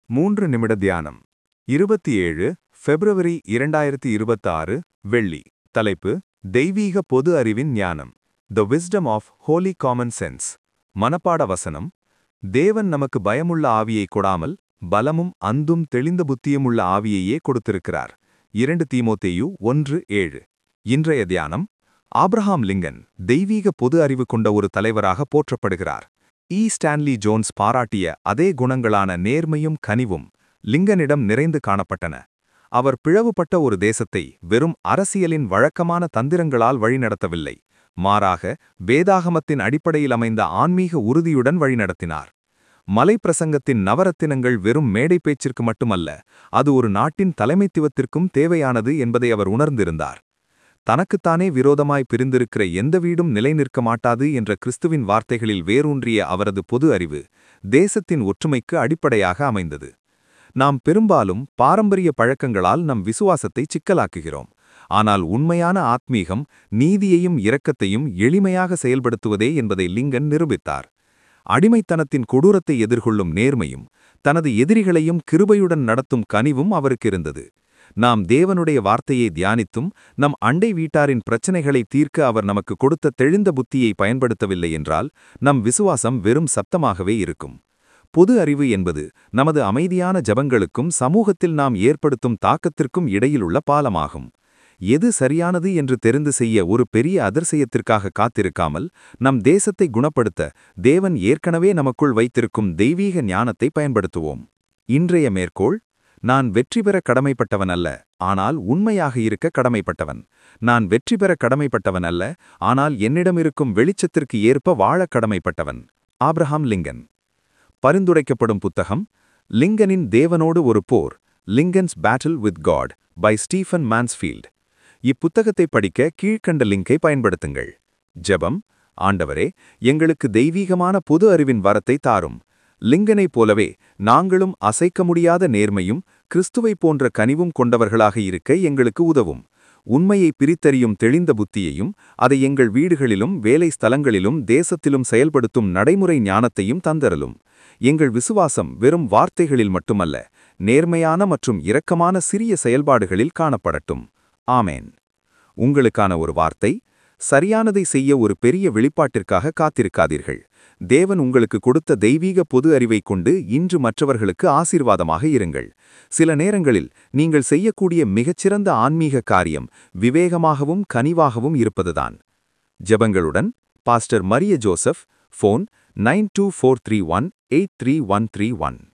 மூன்று நிமிட தியானம் இருபத்தி ஏழு பிப்ரவரி இரண்டாயிரத்தி இருபத்தாறு வெள்ளி தலைப்பு தெய்வீக பொது அறிவின் ஞானம் the wisdom of holy common sense மனப்பாட வசனம் தேவன் நமக்கு பயமுள்ள ஆவியை கொடாமல் பலமும் அந்தும் தெளிந்த புத்தியும் உள்ள ஆவியையே கொடுத்திருக்கிறார் இரண்டு தீமோத்தேயு ஒன்று ஏழு இன்றைய தியானம் ஆப்ரஹாம் லிங்கன் தெய்வீக பொது அறிவு கொண்ட ஒரு தலைவராக போற்றப்படுகிறார் இ ஸ்டான்லி ஜோன்ஸ் பாராட்டிய அதே குணங்களான நேர்மையும் கனிவும் லிங்கனிடம் நிறைந்து காணப்பட்டன அவர் பிளவுபட்ட ஒரு தேசத்தை வெறும் அரசியலின் வழக்கமான தந்திரங்களால் வழிநடத்தவில்லை மாறாக வேதாகமத்தின் அடிப்படையில் அமைந்த ஆன்மீக உறுதியுடன் வழிநடத்தினார் மலைப்பிரசங்கத்தின் நவரத்தினங்கள் வெறும் மேடை பேச்சிற்கு மட்டுமல்ல அது ஒரு நாட்டின் தலைமைத்துவத்திற்கும் தேவையானது என்பதை அவர் உணர்ந்திருந்தார் தனக்குத்தானே விரோதமாய் பிரிந்திருக்கிற எந்த வீடும் நிலை நிற்க மாட்டாது என்ற கிறிஸ்துவின் வார்த்தைகளில் வேரூன்றிய அவரது பொது அறிவு தேசத்தின் ஒற்றுமைக்கு அடிப்படையாக அமைந்தது நாம் பெரும்பாலும் பாரம்பரிய பழக்கங்களால் நம் விசுவாசத்தை சிக்கலாக்குகிறோம் ஆனால் உண்மையான ஆத்மீகம் நீதியையும் இரக்கத்தையும் எளிமையாக செயல்படுத்துவதே என்பதை லிங்கன் நிரூபித்தார் அடிமைத்தனத்தின் கொடூரத்தை எதிர்கொள்ளும் நேர்மையும் தனது எதிரிகளையும் கிருபையுடன் நடத்தும் கனிவும் அவருக்கு இருந்தது நாம் தேவனுடைய வார்த்தையை தியானித்தும் நம் அண்டை வீட்டாரின் பிரச்சனைகளை தீர்க்க அவர் நமக்கு கொடுத்த தெளிந்த புத்தியை பயன்படுத்தவில்லை என்றால் நம் விசுவாசம் வெறும் சப்தமாகவே இருக்கும் பொது அறிவு என்பது நமது அமைதியான ஜபங்களுக்கும் சமூகத்தில் நாம் ஏற்படுத்தும் தாக்கத்திற்கும் இடையிலுள்ள பாலமாகும் எது சரியானது என்று தெரிந்து செய்ய ஒரு பெரிய அதிர்சயத்திற்காக காத்திருக்காமல் நம் தேசத்தை குணப்படுத்த தேவன் ஏற்கனவே நமக்குள் வைத்திருக்கும் தெய்வீக ஞானத்தை பயன்படுத்துவோம் இன்றைய மேற்கோள் நான் வெற்றி பெற கடமைப்பட்டவன் அல்ல ஆனால் உண்மையாக இருக்க கடமைப்பட்டவன் நான் வெற்றி பெற கடமைப்பட்டவன் அல்ல ஆனால் என்னிடமிருக்கும் வெளிச்சத்திற்கு ஏற்ப வாழ கடமைப்பட்டவன் ஆப்ரஹாம் லிங்கன் பரிந்துரைக்கப்படும் புத்தகம் லிங்கனின் தேவனோடு ஒரு போர் Lincoln's battle with God by Stephen Mansfield இப்புத்தகத்தை படிக்க கீழ்க்கண்ட லிங்கை பயன்படுத்துங்கள் ஜெபம் ஆண்டவரே எங்களுக்கு தெய்வீகமான பொது அறிவின் வரத்தை தாரும் லிங்கனைப் போலவே நாங்களும் அசைக்க முடியாத நேர்மையும் கிறிஸ்துவை போன்ற கனிவும் கொண்டவர்களாக இருக்க எங்களுக்கு உதவும் உண்மையை பிரித்தறியும் தெளிந்த புத்தியையும் அதை எங்கள் வீடுகளிலும் வேலை ஸ்தலங்களிலும் தேசத்திலும் செயல்படுத்தும் நடைமுறை ஞானத்தையும் தந்தரலும் எங்கள் விசுவாசம் வெறும் வார்த்தைகளில் மட்டுமல்ல நேர்மையான மற்றும் இரக்கமான சிறிய செயல்பாடுகளில் காணப்படட்டும் ஆமேன் உங்களுக்கான ஒரு வார்த்தை சரியானதை செய்ய ஒரு பெரிய வெளிப்பாட்டிற்காக காத்திருக்காதீர்கள் தேவன் உங்களுக்கு கொடுத்த தெய்வீக பொது அறிவை கொண்டு இன்று மற்றவர்களுக்கு ஆசீர்வாதமாக இருங்கள் சில நேரங்களில் நீங்கள் செய்யக்கூடிய மிகச்சிறந்த ஆன்மீக காரியம் விவேகமாகவும் கனிவாகவும் இருப்பதுதான் ஜெபங்களுடன் pastor Maria Joseph phone nine two four three one eight three one three one